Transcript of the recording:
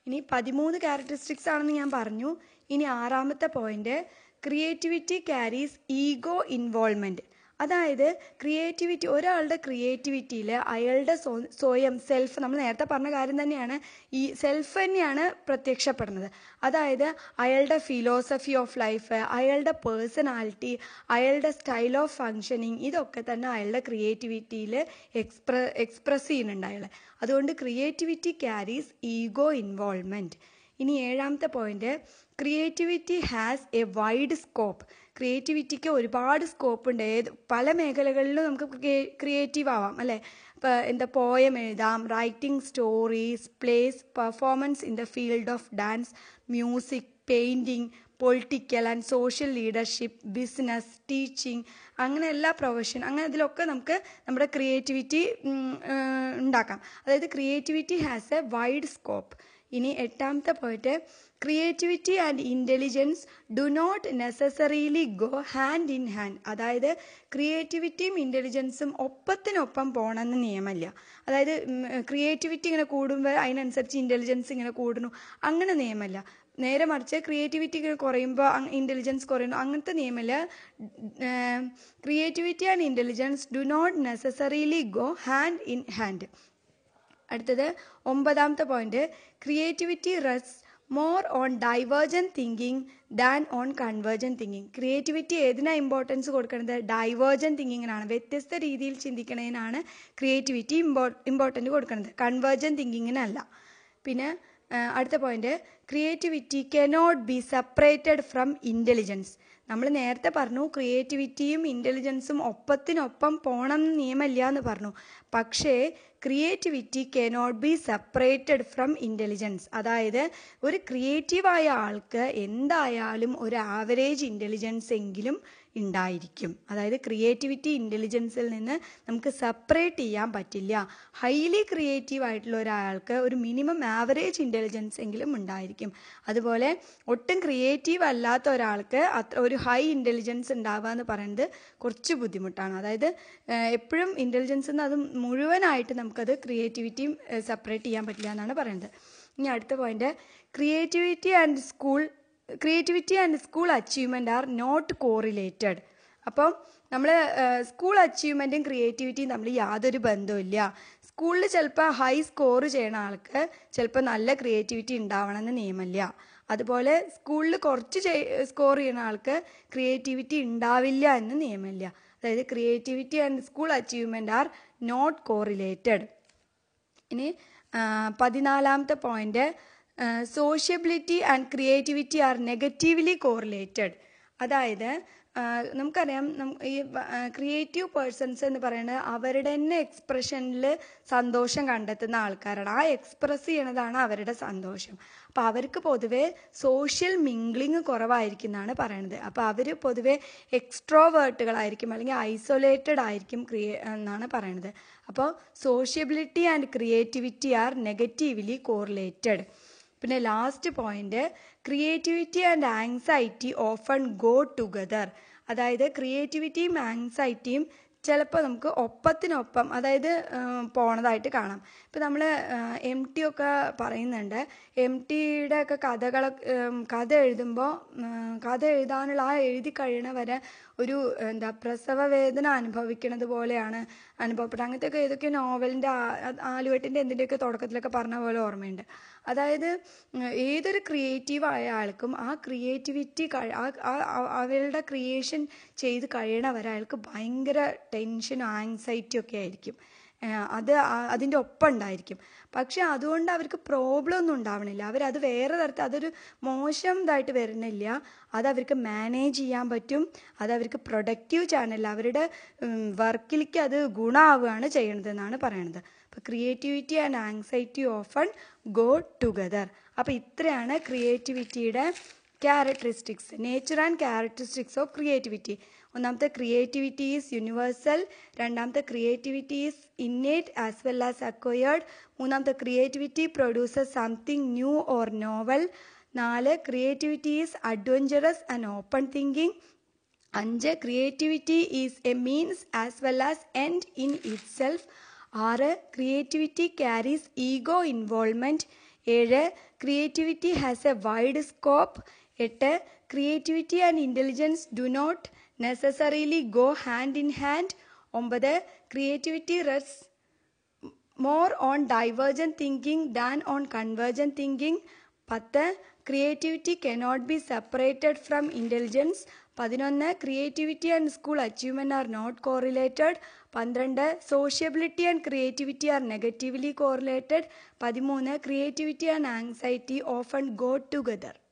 ഇനി പതിമൂന്ന് ക്യാരക്ടറിസ്റ്റിക്സ് ആണെന്ന് ഞാൻ പറഞ്ഞു ഇനി ആറാമത്തെ point creativity carries ego involvement അതായത് ക്രിയേറ്റിവിറ്റി ഒരാളുടെ ക്രിയേറ്റിവിറ്റിയിൽ അയാളുടെ സ്വ- സ്വയം സെൽഫ് നമ്മൾ നേരത്തെ പറഞ്ഞ കാര്യം തന്നെയാണ് ഈ സെൽഫ് തന്നെയാണ് പ്രത്യക്ഷപ്പെടുന്നത് അതായത് അയാളുടെ ഫിലോസഫി ഓഫ് ലൈഫ് അയാളുടെ പേഴ്സണാലിറ്റി അയാളുടെ സ്റ്റൈൽ ഓഫ് ഫങ്ഷനിങ് ഇതൊക്കെ തന്നെ അയാളുടെ ക്രിയേറ്റിവിറ്റിയിൽ എക്സ്പ്ര എക്സ്പ്രസ് ചെയ്യുന്നുണ്ട് അയാൾ അതുകൊണ്ട് ക്രിയേറ്റിവിറ്റി ക്യാരീസ് ഈഗോ ഇൻവോൾവ്മെൻറ്റ് ഇനി ഏഴാമത്തെ point creativity has a wide scope ക്രിയേറ്റിവിറ്റിക്ക് ഒരുപാട് സ്കോപ്പ് ഉണ്ട് ഏത് പല മേഖലകളിലും നമുക്ക് ക്രിയേറ്റീവ് ആവാം അല്ലേ ഇപ്പോൾ എന്താ പോയം എഴുതാം writing stories plays performance in the field of dance music painting political and social leadership business teaching അങ്ങനെ എല്ലാ പ്രൊഫഷൻ അങ്ങനെ ഇതിലൊക്കെ നമുക്ക് നമ്മുടെ ക്രിയേറ്റിവിറ്റി ഉണ്ടാക്കാം അതായത് creativity has a wide scope ഇനി എട്ടാമത്തെ point creativity and intelligence do not necessarily go hand in hand അതായത് ക്രിയേറ്റിവിറ്റിയും ഇൻ്റലിജൻസും ഒപ്പത്തിനൊപ്പം പോകണമെന്ന് നിയമമില്ല അതായത് ക്രിയേറ്റിവിറ്റി ഇങ്ങനെ കൂടുമ്പോൾ അതിനനുസരിച്ച് ഇൻ്റലിജൻസ് ഇങ്ങനെ കൂടുന്നു അങ്ങനെ നിയമമല്ല നേരെ മറിച്ച് ക്രിയേറ്റിവിറ്റി കുറയുമ്പോൾ ഇൻ്റലിജൻസ് കുറയുന്നു അങ്ങനത്തെ നിയമമില്ല creativity and intelligence do not necessarily go hand in hand അടുത്തത് ഒമ്പതാമത്തെ point creativity rest more on divergent thinking than on convergent thinking creativity ഏതിനാ ഇമ്പോർട്ടൻസ് കൊടുക്കുന്നത് ഡൈവേർജൻ തിങ്കിങ്ങിനാണ് വ്യത്യസ്ത രീതിയിൽ ചിന്തിക്കുന്നതിനാണ് ക്രിയേറ്റിവിറ്റി ഇമ്പോ ഇമ്പോർട്ടൻ്റ് കൊടുക്കുന്നത് കൺവേർജൻ തിങ്കിങ്ങിനല്ല പിന്നെ ആ, അടുത്ത point creativity cannot be separated from intelligence നമ്മൾ നേരത്തെ പറഞ്ഞു ക്രിയേറ്റിവിറ്റിയും ഇൻ്റലിജൻസും ഒപ്പത്തിനൊപ്പം പോണം എന്ന് നിയമമില്ല എന്ന് പറഞ്ഞു പക്ഷേ creativity cannot be separated from intelligence അതായത് ഒരു ക്രിയേറ്റീവായ ആൾക്ക് എന്തായാലും ഒരു ആവറേജ് ഇൻ്റലിജൻസ് എങ്കിലും ഉണ്ടായിരിക്കും അതായത് ക്രിയേറ്റിവിറ്റി ഇൻ്റലിജൻസിൽ നിന്ന് നമുക്ക് സെപ്പറേറ്റ് ചെയ്യാൻ പറ്റില്ല ഹൈലി ക്രിയേറ്റീവ് ആയിട്ടുള്ള ഒരാൾക്ക് ഒരു മിനിമം ആവറേജ് ഇൻ്റലിജൻസ് എങ്കിലും ഉണ്ടായിരിക്കും അതുപോലെ ഒട്ടും ക്രിയേറ്റീവ് അല്ലാത്ത ഒരാൾക്ക് അത്ര ഒരു ഹൈ ഇൻ്റലിജൻസ് ഉണ്ടാവുക എന്ന് പറയുന്നത് കുറച്ച് ബുദ്ധിമുട്ടാണ് അതായത് എപ്പോഴും ഇൻ്റലിജൻസ് എന്ന് അത് മുഴുവനായിട്ട് നമുക്കത് ക്രിയേറ്റിവിറ്റിയും സെപ്പറേറ്റ് ചെയ്യാൻ പറ്റില്ല എന്നാണ് പറയുന്നത് ഇനി അടുത്ത point creativity and school creativity and school achievement are not correlated അപ്പം നമ്മൾ സ്കൂൾ അച്ചീവ്മെൻറ്റും ക്രിയേറ്റിവിറ്റിയും തമ്മിൽ യാതൊരു ബന്ധവുമില്ല സ്കൂളിൽ ചിലപ്പോൾ ഹൈ സ്കോർ ചെയ്യണ ആൾക്ക് ചിലപ്പോൾ നല്ല ക്രിയേറ്റിവിറ്റി ഉണ്ടാവണമെന്ന് നിയമമില്ല അതുപോലെ സ്കൂളിൽ കുറച്ച് സ്കോർ ചെയ്യുന്ന ആൾക്ക് ക്രിയേറ്റിവിറ്റി ഉണ്ടാവില്ല എന്ന് നിയമമില്ല അതായത് creativity and school achievement are not correlated ഇനി ആ, പതിനാലാമത്തെ point sociability and creativity are negatively correlated അതായത് ആ, നമുക്കറിയാം നം- ഈ ക്രിയേറ്റീവ് പേഴ്സൺസ് എന്ന് പറയുന്നത് അവരുടെ തന്നെ എക്സ്പ്രഷനിൽ സന്തോഷം കണ്ടെത്തുന്ന ആൾക്കാരാണ് ആ എക്സ്പ്രസ് ചെയ്യണതാണ് അവരുടെ സന്തോഷം അപ്പോൾ അവർക്ക് പൊതുവേ സോഷ്യൽ മിംഗ്ലിങ് കുറവായിരിക്കും എന്നാണ് പറയണത് അപ്പോൾ അവർ പൊതുവേ എക്സ്ട്രോവേർട്ടുകളായിരിക്കും അല്ലെങ്കിൽ ഐസൊലേറ്റഡ് ആയിരിക്കും ക്രിയേ എന്നാണ് പറയണത് അപ്പോൾ sociability and creativity are negatively correlated പിന്നെ last point creativity and anxiety often go together അതായത് ക്രിയേറ്റിവിറ്റിയും ആങ്സൈറ്റിയും ചിലപ്പോൾ നമുക്ക് ഒപ്പത്തിനൊപ്പം അതായത് ഉം, പോണതായിട്ട് കാണാം ഇപ്പം നമ്മൾ എം ടി ഒക്കെ പറയുന്നുണ്ട് എം ടിയുടെ ഒക്കെ കഥകൾ കഥ എഴുതുമ്പോൾ കഥ എഴുതാനുള്ള ആ എഴുതി കഴിയണ വരെ ഒരു എന്താ പ്രസവ വേദന അനുഭവിക്കുന്നത് പോലെയാണ് അനുഭവപ്പെട്ടത് അങ്ങനത്തെ ഒക്കെ ഏതൊക്കെ നോവലിൻ്റെ ആലുവട്ടിൻ്റെ എന്തിൻ്റെയൊക്കെ തുടക്കത്തിലൊക്കെ പറഞ്ഞ പോലെ ഓർമ്മയുണ്ട് അതായത് ഉം, ഏതൊരു ക്രിയേറ്റീവ് ആയ ആൾക്കും ആ ക്രിയേറ്റിവിറ്റി അവരുടെ ക്രിയേഷൻ ചെയ്ത് കഴിയണ വരെ അയാൾക്ക് ഭയങ്കര ടെൻഷനും ആങ്സൈറ്റിയും ഒക്കെ ആയിരിക്കും ഏഹ് അത് ആ- അതിൻ്റെ ഒപ്പം ഉണ്ടായിരിക്കും പക്ഷെ അതുകൊണ്ട് അവർക്ക് പ്രോബ്ലം ഒന്നും ഉണ്ടാവണില്ല അവരത് വേറെ തരത്തിൽ അതൊരു മോശം ഇതായിട്ട് വരുന്നില്ല അത് അവർക്ക് മാനേജ് ചെയ്യാൻ പറ്റും അത് അവർക്ക് പ്രൊഡക്റ്റീവ് ചാനൽ അവരുടെ വർക്കിലേക്ക് അത് ഗുണമാവുകയാണ് ചെയ്യണത് എന്നാണ് പറയണത് അപ്പോൾ creativity and anxiety often go together അപ്പോൾ ഇത്രയാണ് ക്രിയേറ്റിവിറ്റിയുടെ characteristics nature and characteristics of creativity ഒന്നാമത്തെ ക്രിയേറ്റിവിറ്റി ഈസ് യൂണിവേഴ്സൽ രണ്ടാമത്തെ creativity is innate as well as acquired മൂന്നാമത്തെ creativity produces something new or novel നാല് creativity is adventurous and open thinking അഞ്ച് creativity is a means as well as end in itself ആറ് creativity carries ego involvement ഏഴ് creativity has a wide scope എട്ട് creativity and intelligence do not necessarily go hand in hand ഒമ്പത് creativity rest more on divergent thinking than on convergent thinking പത്ത് creativity cannot be separated from intelligence പതിനൊന്ന് creativity and school achievement are not correlated പന്ത്രണ്ട് sociability and creativity are negatively correlated പതിമൂന്ന് creativity and anxiety often go together